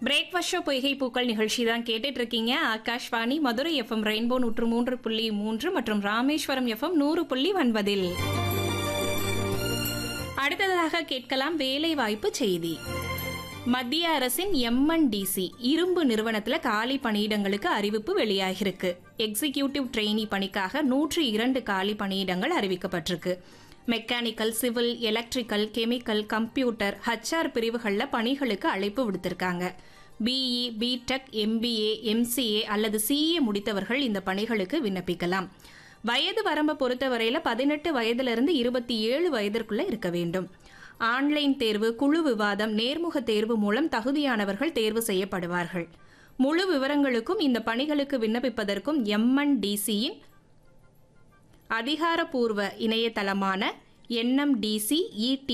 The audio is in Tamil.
பிரேக்ஃபாஸ்ட் ஷோ பொய்கை பூக்கள் நிகழ்ச்சி தான் கேட்டுட்டு இருக்கீங்க ஆகாஷ்வாணி மதுரை எஃப்எம் ரெயின்போ நூற்று மூன்று புள்ளி மூன்று மற்றும் ராமேஸ்வரம் எஃப்எம் நூறு புள்ளி ஒன்பதில் அடுத்ததாக கேட்கலாம் வேலை வாய்ப்பு செய்தி மத்திய அரசின் எம்என்டிசி இரும்பு நிறுவனத்துல காலி பணியிடங்களுக்கு அறிவிப்பு வெளியாகிருக்கு எக்ஸிகியூட்டிவ் ட்ரெயினி பணிக்காக நூற்று இரண்டு காலி பணியிடங்கள் அறிவிக்கப்பட்டிருக்கு mechanical civil electrical chemical computer HR பிரிவுகளில் பணிகளுக்கு அழைப்பு விடுத்திருக்காங்க பிஇ பிடெக் எம்பிஏ எம்சிஏ அல்லது சிஏ முடித்தவர்கள் இந்த பணிகளுக்கு விண்ணப்பிக்கலாம் வயது வரம்பை பொறுத்தவரையில பதினெட்டு வயதிலிருந்து இருபத்தி ஏழு வயதிற்குள்ள இருக்க வேண்டும் ஆன்லைன் தேர்வு குழு விவாதம் நேர்முக தேர்வு மூலம் தகுதியானவர்கள் தேர்வு செய்யப்படுவார்கள் முழு விவரங்களுக்கும் இந்த பணிகளுக்கு விண்ணப்பிப்பதற்கும் எம்என்டிசியின் அதிகாரப்பூர்வ இணையதளமான என்எம்டிசி இடி